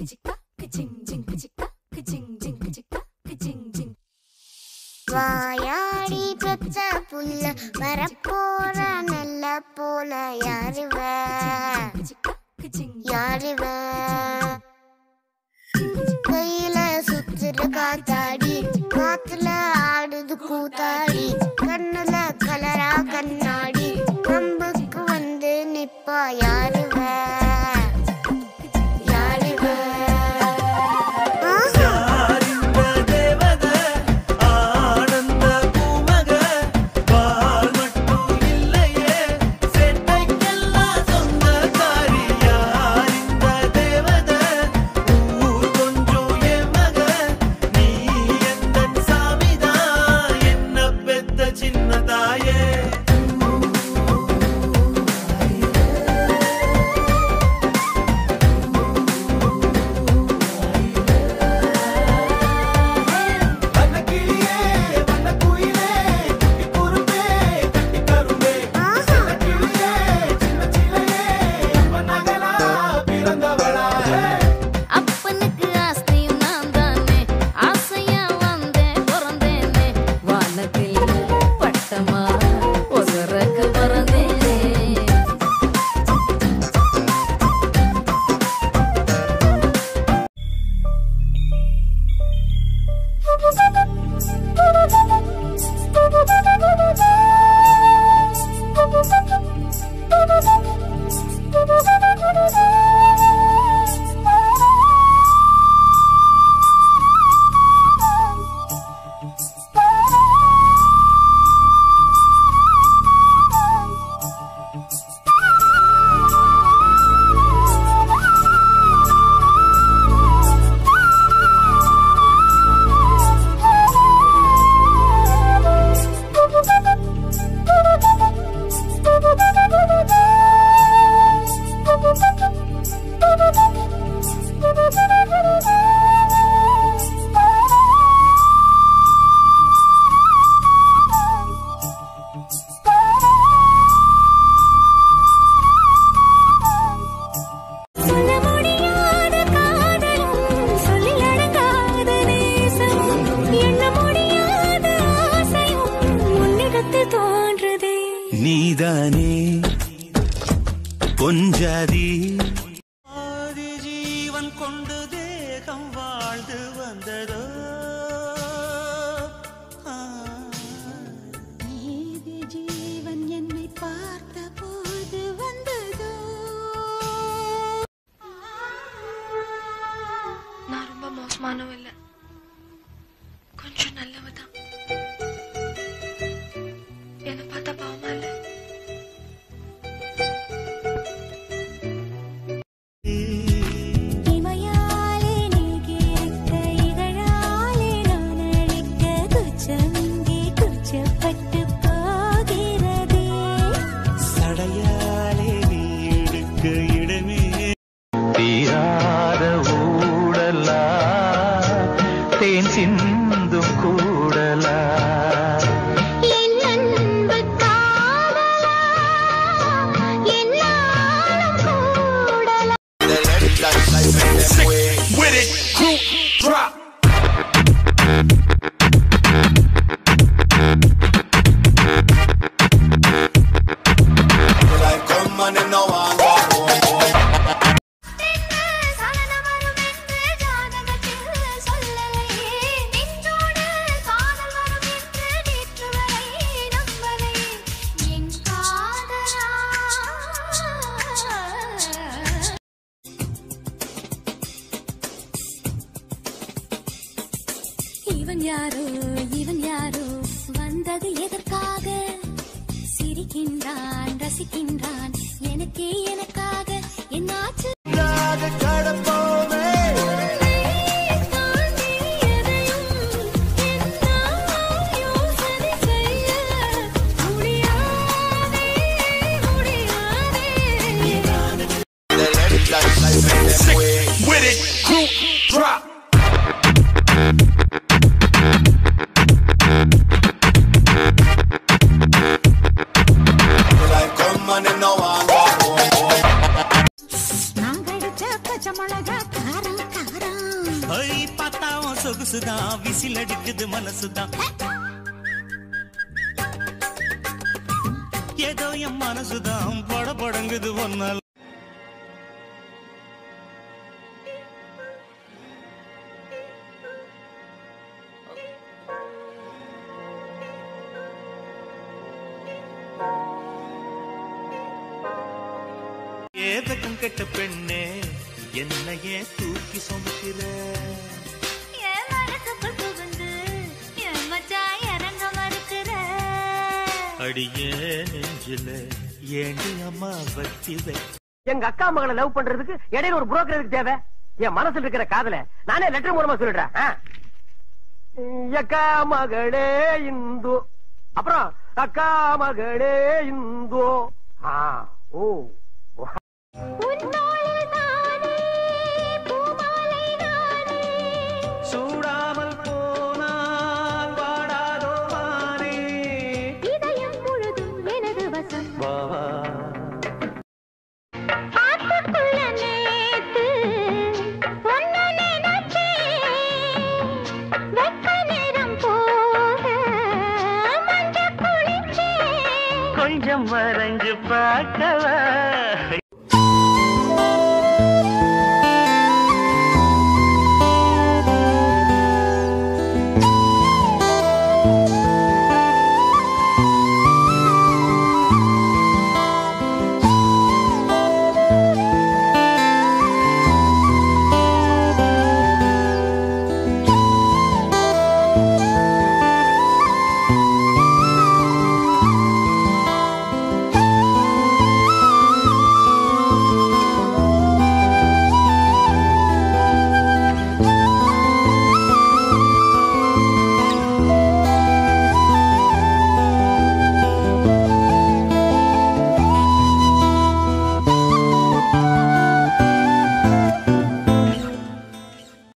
வாயாடி பெத்த புல்ல வரப்போற நல்ல போல யாருவ யாருவ கையில சுத்துற காத்தாடி காத்துல ஆடுது கூத்தாடி கண்ணுல கலரா கண்ணாடி கம்புக்கு வந்து நிப்பா யாருவ யாருவ ஆஹா ஆனந்த தேவத ஆனந்த பூமக பால் மட்டும் இல்லையே செட்டைக்கெல்லாம் சொந்தக்காரி யார் இந்த தேவத ஊர் கொஞ்சம் என் மக நீ எந்த சாமிதான் என்ன பெத்த சின்ன தாயே வண்ணக்கிளியே வண்ணக்குயிலே குட்டி குரும்பே கட்டி கரும்பே ஆஹா கிளியே சின்ன சிலையே நம்ம நகலா பிறந்தவளா அப்பனுக்கு ஆஸ்தியும் நான் தானே ஆசையா வந்தேன் பிறந்தேனே வானத்தில் பட்டமா ஒசரக்கு பறந்தேனே சொல்ல முடியாத காதலும் சொல்லி அடங்காத நேசமும் எண்ண முடியாத ஆசையும் உன்னிடத்தில் தோன்றுதே நீதானே பொஞ்சாதி ஆதி ஜீவன் கொண்டு தேகம் வாழ்ந்து வந்ததோ ஆ. நீதி ஜீவன் என்னை பார்த்த போது வந்ததோ நான் ரொம்ப மோசமானவ இல்ல கொஞ்சம் நல்லவ தான் என்ன பார்த்தா பாவமா இல்ல இமையாலே நீ கேட்க இதழாலே நான் அழைக்க குச்சமிங்கே குச்சப்பட்டு போகிறதே சடையாலே நீ எடுக்க இடமே தீராத ஊடலா தேன் சிந்தும் கூடலா என் அன்பு காதலா என்னாலும் கூடலா With it, group drop. சலனம் வரும் என்று ஜாதகத்தில் சொல்லலையே நின்றோடு காதல் வரும் என்று நேற்று வரை நம்பலையே என் காதலா இவன் யாரோ இவன் யாரோ வந்தது எதற்காக சிரிக்கின்றான் ரசிக்கின்றான் எனக்கே எனக்காக என்னாச்சு தாண்டி எதையும் என்னால் யோசனை செய்ய முடியாதே முடியாதே With it, group drop. நாங்கடிச்ச பச்சை மிளகா காரம் மனசுதான் ஏதோ என் மனசுதான் பட படங்குது ஒன்னால் ஏதக்கும் கெட்ட பெண்ணே என்னையே தூக்கி சுமக்கிற என் மனசுக்குள் புகுந்து என் மச்சான் இறங்க மறுக்கிற அடியே நெஞ்சில ஏண்டி அம்மா வத்தி வை எங்க அக்கா மகளை லவ் பண்றதுக்கு இடையில ஒரு புரோக்கர் எதுக்கு தேவை என் மனசுல இருக்கிற காதல நானே லெட்டர் மூலமா சொல்லிடுறேன் ஆ? அக்கா மகளே இந்து அப்புறம் அக்கா மகளே இந்து ஆ, ஓ உன்னோடு நானே பூமாலை நானே சூடாமல் போனால் வாடாதோ மானே இதயம் முழுதும் எனது வசம் வா வா பாட்டுக்குள்ள நேத்து பொண்ணு நினைச்சேன் வெக்க நேரம் போக மஞ்ச குளிச்சேன் கொஞ்சம் வரைஞ்சு பார்க்கவா